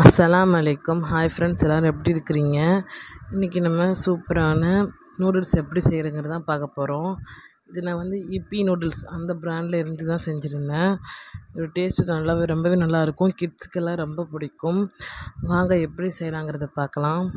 அஸ்ஸலாம் அலைக்கும் hi friends எல்லோரும் எப்படி இருக்கிறீங்க இன்றைக்கி நம்ம சூப்பரான நூடுல்ஸ் எப்படி செய்கிறங்கிறது தான் பார்க்க போகிறோம் இது நான் வந்து இப்பி நூடுல்ஸ் அந்த பிராண்டில் இருந்து தான் செஞ்சுருந்தேன் ஒரு டேஸ்ட்டு நல்லாவே ரொம்பவே நல்லாயிருக்கும் கிட்ஸுக்கெல்லாம் ரொம்ப பிடிக்கும் வாங்க எப்படி செய்யலாங்கிறத பார்க்கலாம்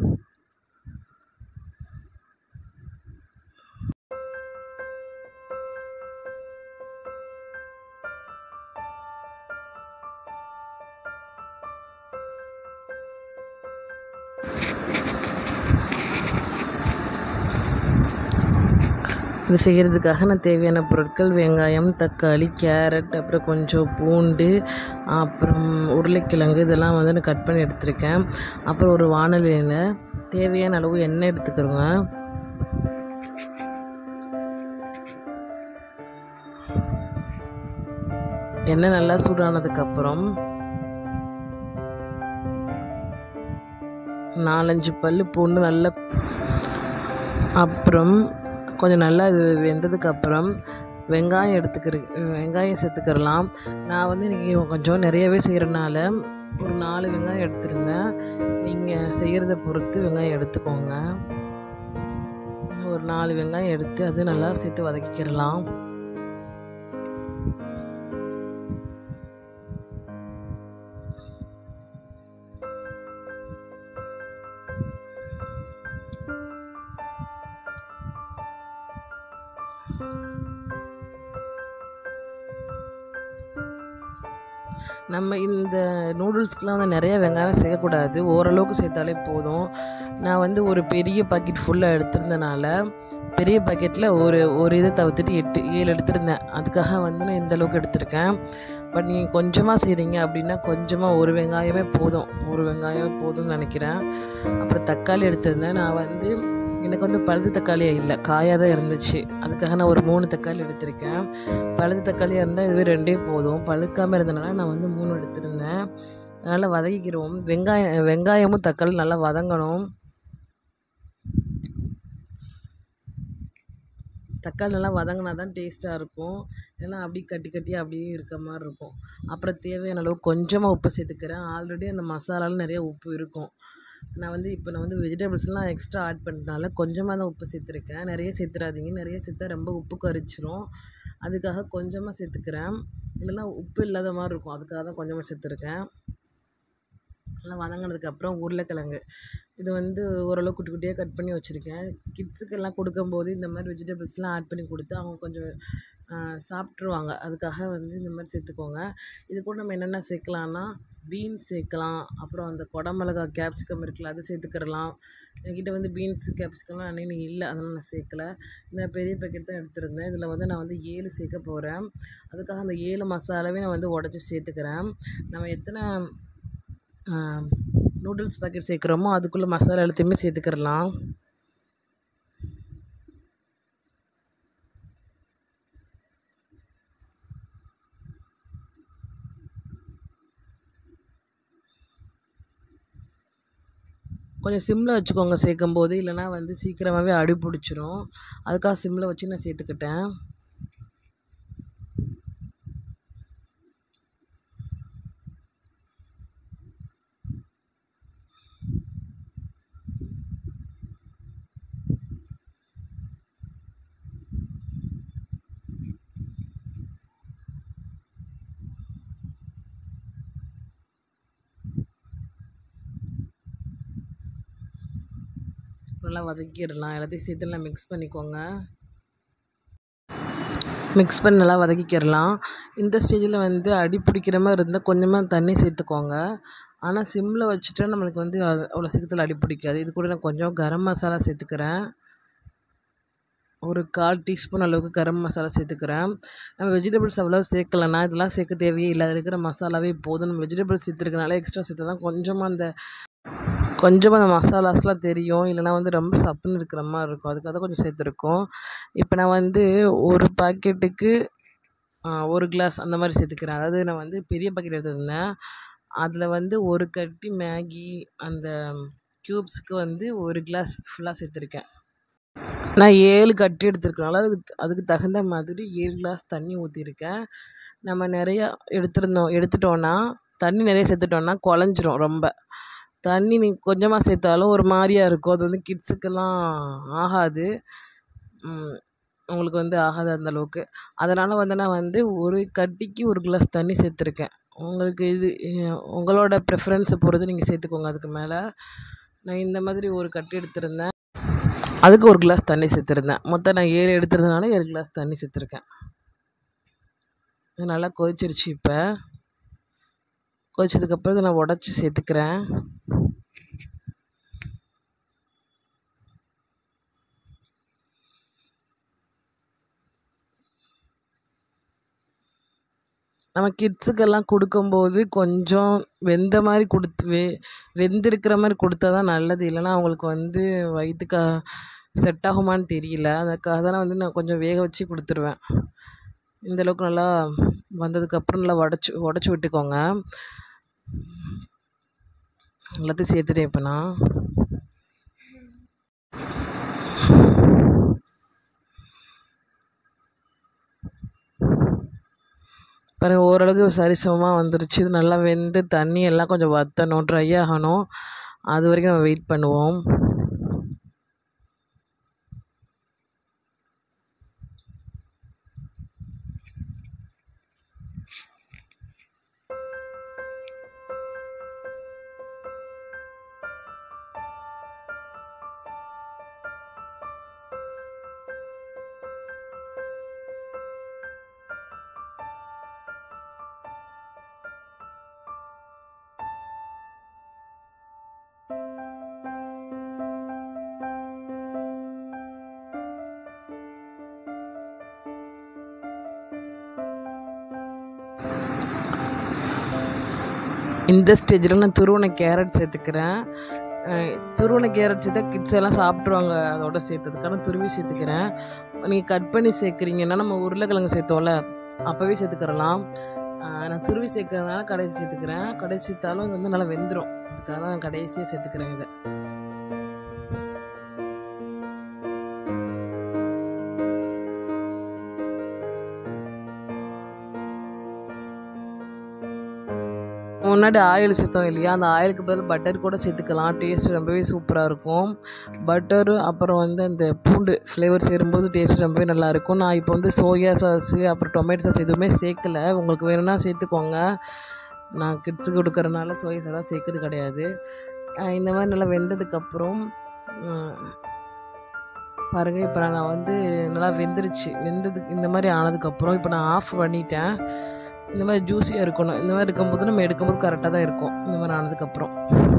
இது செய்கிறதுக்காக நான் தேவையான பொருட்கள் வெங்காயம் தக்காளி கேரட் அப்புறம் கொஞ்சம் பூண்டு அப்புறம் உருளைக்கிழங்கு இதெல்லாம் வந்து நான் கட் பண்ணி எடுத்திருக்கேன் அப்புறம் ஒரு வானலியில் தேவையான அளவு எண்ணெய் எடுத்துக்கிறோங்க எண்ணெய் நல்லா சூடானதுக்கப்புறம் நாலஞ்சு பல் பூண்டு நல்லா அப்புறம் கொஞ்சம் நல்லா இது வெந்ததுக்கப்புறம் வெங்காயம் எடுத்துக்கிற வெங்காயம் சேர்த்துக்கிறலாம் நான் வந்து இன்றைக்கி கொஞ்சம் நிறையவே செய்கிறனால ஒரு நாலு வெங்காயம் எடுத்திருந்தேன் நீங்கள் செய்கிறத பொறுத்து வெங்காயம் எடுத்துக்கோங்க ஒரு நாலு வெங்காயம் எடுத்து அது நல்லா சேர்த்து வதக்கிக்கிறலாம் நம்ம இந்த நூடுல்ஸ்க்கெலாம் வந்து நிறைய வெங்காயம் சேர்க்கக்கூடாது ஓரளவுக்கு சேர்த்தாலே போதும் நான் வந்து ஒரு பெரிய பாக்கெட் ஃபுல்லாக எடுத்திருந்தனால பெரிய பாக்கெட்டில் ஒரு ஒரு இதை தவிர்த்துட்டு எட்டு ஏழு எடுத்திருந்தேன் அதுக்காக வந்து நான் இந்த அளவுக்கு எடுத்திருக்கேன் பட் நீங்கள் கொஞ்சமாக செய்கிறீங்க அப்படின்னா கொஞ்சமாக ஒரு வெங்காயமே போதும் ஒரு வெங்காயமே போதும்னு நினைக்கிறேன் அப்புறம் தக்காளி எடுத்திருந்தேன் நான் வந்து எனக்கு வந்து பழுது தக்காளியே இல்லை காயாக தான் இருந்துச்சு அதுக்காக நான் ஒரு மூணு தக்காளி எடுத்திருக்கேன் பழுது தக்காளியாக இருந்தால் இதுவே ரெண்டே போதும் பழுக்காமல் இருந்தனால நான் வந்து மூணு எடுத்திருந்தேன் அதனால் வதக்கிக்கிறோம் வெங்காயம் வெங்காயமும் தக்காளி நல்லா வதங்கணும் தக்காளி நல்லா வதங்கினா தான் டேஸ்ட்டாக இருக்கும் ஏன்னா அப்படி கட்டி கட்டி அப்படியே இருக்க மாதிரி இருக்கும் அப்புறம் தேவையான அளவு கொஞ்சமாக உப்பு சேர்த்துக்கிறேன் ஆல்ரெடி அந்த மசாலாவில் நிறைய உப்பு இருக்கும் நான் வந்து இப்போ நான் வந்து வெஜிடபிள்ஸ்லாம் எக்ஸ்ட்ரா ஆட் பண்ணுறதுனால கொஞ்சமாக தான் உப்பு சேர்த்துருக்கேன் நிறைய சேர்த்துறாதீங்க நிறைய சேர்த்தா ரொம்ப உப்பு கரிச்சிரும் அதுக்காக கொஞ்சமாக சேர்த்துக்கிறேன் இல்லைன்னா உப்பு இல்லாத மாதிரி இருக்கும் அதுக்காக தான் கொஞ்சமாக சேர்த்துருக்கேன் நல்லா வதங்கினதுக்கப்புறம் உருளைக்கிழங்கு இது வந்து ஓரளவு குட்டி குட்டியாக கட் பண்ணி வச்சுருக்கேன் கிட்ஸுக்கெல்லாம் கொடுக்கும்போது இந்த மாதிரி வெஜிடபிள்ஸ்லாம் ஆட் பண்ணி கொடுத்து அவங்க கொஞ்சம் சாப்பிட்ருவாங்க அதுக்காக வந்து இந்த மாதிரி சேர்த்துக்கோங்க இது கூட நம்ம என்னென்ன சேர்க்கலான்னா பீன்ஸ் சேர்க்கலாம் அப்புறம் அந்த குடமிளகா கேப்சிகம் இருக்குல்ல அது சேர்த்துக்கிறலாம் என்கிட்ட வந்து பீன்ஸ் கேப்சிகம்லாம் அன்னைக்கு இல்லை அதனால் நான் சேர்க்கல நான் பெரிய பேக்கெட் தான் எடுத்திருந்தேன் இதில் வந்து நான் வந்து ஏழு சேர்க்க போகிறேன் அதுக்காக அந்த ஏழு மசாலாவே நான் வந்து உடச்சி சேர்த்துக்கிறேன் நம்ம எத்தனை நூடுல்ஸ் பேக்கெட் சேர்க்குறோமோ அதுக்குள்ளே மசாலா எல்லாத்தையுமே சேர்த்துக்கிறலாம் கொஞ்சம் சிம்மில் வச்சுக்கோங்க சேர்க்கும்போது இல்லைனா வந்து சீக்கிரமாகவே அடி பிடிச்சிரும் அதுக்காக சிம்மில் வச்சு நான் சேர்த்துக்கிட்டேன் நல்லா வதக்கிடலாம் எல்லாத்தையும் சேர்த்து நல்லா மிக்ஸ் பண்ணிக்கோங்க மிக்ஸ் பண்ணி நல்லா வதக்கிக்கிறலாம் இந்த ஸ்டேஜில் வந்து அடி பிடிக்கிற மாதிரி இருந்தால் கொஞ்சமாக தண்ணி சேர்த்துக்கோங்க ஆனால் சிம்மில் வச்சுட்டா நம்மளுக்கு வந்து அவ்வளோ சீக்கிரத்தில் அடி பிடிக்காது இது கூட நான் கொஞ்சம் கரம் மசாலா சேர்த்துக்கிறேன் ஒரு கால் டீஸ்பூன் அளவுக்கு கரம் மசாலா சேர்த்துக்கிறேன் நம்ம வெஜிடபிள்ஸ் அவ்வளோ சேர்க்கலன்னா இதெல்லாம் சேர்க்க தேவையே இல்லை அதில் இருக்கிற மசாலாவே போதும் நம்ம வெஜிடபிள்ஸ் சேர்த்துருக்கனால எக்ஸ்ட்ரா சேர்த்து தான் கொஞ்சமாக அந்த கொஞ்சமாக அந்த மசாலாஸ்லாம் தெரியும் இல்லைனா வந்து ரொம்ப சப்புன்னு இருக்கிற மாதிரி இருக்கும் அதுக்காக தான் கொஞ்சம் சேர்த்துருக்கோம் இப்போ நான் வந்து ஒரு பாக்கெட்டுக்கு ஒரு கிளாஸ் அந்த மாதிரி சேர்த்துக்கிறேன் அதாவது நான் வந்து பெரிய பாக்கெட் எடுத்திருந்தேன் அதில் வந்து ஒரு கட்டி மேகி அந்த க்யூப்ஸுக்கு வந்து ஒரு கிளாஸ் ஃபுல்லாக சேர்த்துருக்கேன் நான் ஏழு கட்டி எடுத்துருக்கனால அதுக்கு அதுக்கு தகுந்த மாதிரி ஏழு கிளாஸ் தண்ணி ஊற்றிருக்கேன் நம்ம நிறையா எடுத்திருந்தோம் எடுத்துட்டோன்னா தண்ணி நிறைய சேர்த்துட்டோன்னா குழஞ்சிரும் ரொம்ப தண்ணி நீங்கள் கொஞ்சமாக சேர்த்தாலும் ஒரு மாதிரியா இருக்கும் அது வந்து கிட்ஸுக்கெல்லாம் ஆகாது ம், உங்களுக்கு வந்து ஆகாது அந்த அளவுக்கு அதனால் வந்து நான் வந்து ஒரு கட்டிக்கு ஒரு கிளாஸ் தண்ணி சேர்த்துருக்கேன் உங்களுக்கு இது அஹ், உங்களோட ப்ரிஃபரன்ஸை பொறுத்து நீங்கள் சேர்த்துக்கோங்க அதுக்கு மேலே நான் இந்த மாதிரி ஒரு கட்டி எடுத்திருந்தேன் அதுக்கு ஒரு கிளாஸ் தண்ணி சேர்த்துருந்தேன் மொத்தம் நான் ஏழு எடுத்துருந்தனால ஏழு கிளாஸ் தண்ணி சேர்த்துருக்கேன் இது நல்லா கொதிச்சிருச்சு இப்போ கொதிச்சதுக்கப்புறம் இதை நான் உடச்சி சேர்த்துக்கிறேன் நம்ம கிட்ஸுக்கெல்லாம் கொடுக்கும்போது கொஞ்சம் வெந்த மாதிரி கொடுத்து வெ வெந்திருக்கிற மாதிரி கொடுத்தா தான் நல்லது இல்லைன்னா அவங்களுக்கு வந்து வயிற்றுக்கு செட் ஆகுமான்னு தெரியல அதுக்காக தான் நான் வந்து நான் கொஞ்சம் வேக வச்சு கொடுத்துருவேன் இந்த அளவுக்கு நல்லா வந்ததுக்கப்புறம் நல்லா உடச்சி உடச்சி விட்டுக்கோங்க எல்லாத்தையும் சேர்த்துட்டேன் இப்போ நான் பாருங்க ஓரளவுக்கு சரிசமமாக வந்துருச்சு இது நல்லா வெந்து தண்ணி எல்லாம் கொஞ்சம் வற்றணும் ட்ரை ஆகணும் அது வரைக்கும் நம்ம வெயிட் பண்ணுவோம் இந்த ஸ்டேஜில் நான் துருவன கேரட் சேர்த்துக்கிறேன் அஹ் துருவன கேரட் சேர்த்தா கிட்ஸ் எல்லாம் சாப்பிட்ருவாங்க அதோட சேர்த்ததுக்கான துருவி சேர்த்துக்கிறேன் நீங்கள் கட் பண்ணி சேர்க்குறீங்கன்னா நம்ம உருளைக்கிழங்கு சேர்த்தோம்ல அப்போவே சேர்த்துக்கிறலாம் அஹ் நான் துருவி சேர்க்கறதுனால கடைசி சேர்த்துக்கிறேன் கடைசி சேர்த்தாலும் இது வந்து நல்லா வெந்துடும் அதுக்காக தான் நான் கடைசியாக சேர்த்துக்கிறேன் இதை முன்னாடி ஆயில் சேர்த்தோம் இல்லையா அந்த ஆயிலுக்கு பதில் பட்டர் கூட சேர்த்துக்கலாம் டேஸ்ட் ரொம்பவே சூப்பராக இருக்கும் பட்டரு அப்புறம் வந்து அந்த பூண்டு ஃப்ளேவர் சேரும்போது டேஸ்ட் ரொம்பவே நல்லாயிருக்கும் நான் இப்போ வந்து சோயா சாஸு அப்புறம் டொமேட்டோ சாஸ் எதுவுமே சேர்க்கல உங்களுக்கு வேணும்னா சேர்த்துக்கோங்க நான் கிட்ஸுக்கு கொடுக்கறனால சோயா சாஸ் சேர்க்கறது கிடையாது அஹ் இந்த மாதிரி நல்லா வெந்ததுக்கப்புறம் பாருங்கள் இப்போ நான் வந்து நல்லா வெந்துருச்சு வெந்ததுக்கு இந்த மாதிரி ஆனதுக்கப்புறம் இப்போ நான் ஆஃப் பண்ணிட்டேன் இந்த மாதிரி ஜூஸியாக இருக்கணும் இந்த மாதிரி இருக்கும்போது நம்ம எடுக்கும்போது கரெக்டாக தான் இருக்கும் இந்த மாதிரி ஆனதுக்கப்புறம்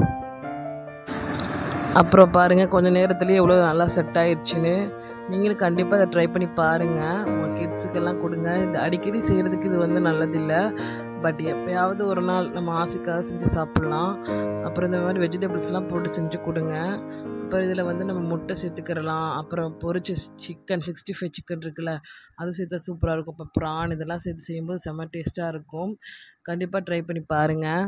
அப்புறம் பாருங்கள் கொஞ்சம் நேரத்துலேயே எவ்வளோ நல்லா செட் ஆயிடுச்சுன்னு நீங்களும் கண்டிப்பாக அதை ட்ரை பண்ணி பாருங்கள் உங்கள் கிட்ஸுக்கெல்லாம் கொடுங்க இது அடிக்கடி செய்கிறதுக்கு இது வந்து நல்லதில்லை பட் எப்போயாவது ஒரு நாள் நம்ம ஆசைக்காக செஞ்சு சாப்பிட்லாம் அப்புறம் இந்த மாதிரி வெஜிடபிள்ஸ்லாம் போட்டு செஞ்சு கொடுங்க அப்புறம் இதில் வந்து நம்ம முட்டை சேர்த்துக்கிறலாம் அப்புறம் பொரிச்ச சிக்கன் சிக்ஸ்டி ஃபைவ் சிக்கன் இருக்குல்ல அது சேர்த்தா சூப்பராக இருக்கும் இப்போ ப்ரான் இதெல்லாம் சேர்த்து செய்யும்போது செம்ம டேஸ்ட்டாக இருக்கும் கண்டிப்பாக ட்ரை பண்ணி பாருங்கள்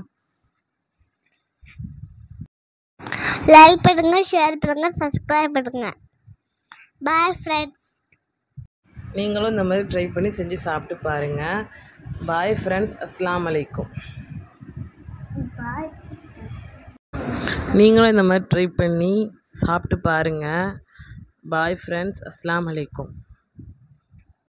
லைக் பண்ணுங்க ஷேர் பண்ணுங்க சப்ஸ்கிரைப் பண்ணுங்க பாய் ஃப்ரெண்ட்ஸ் நீங்களும் இந்த மாதிரி ட்ரை பண்ணி செஞ்சு சாப்பிட்டு பாருங்கள் பாய் ஃப்ரெண்ட்ஸ் அஸ்ஸலாமு அலைக்கும் பாய் நீங்களும் இந்த மாதிரி ட்ரை பண்ணி சாப்பிட்டு பாருங்கள் பாய் ஃப்ரெண்ட்ஸ் அஸ்ஸலாமு அலைக்கும்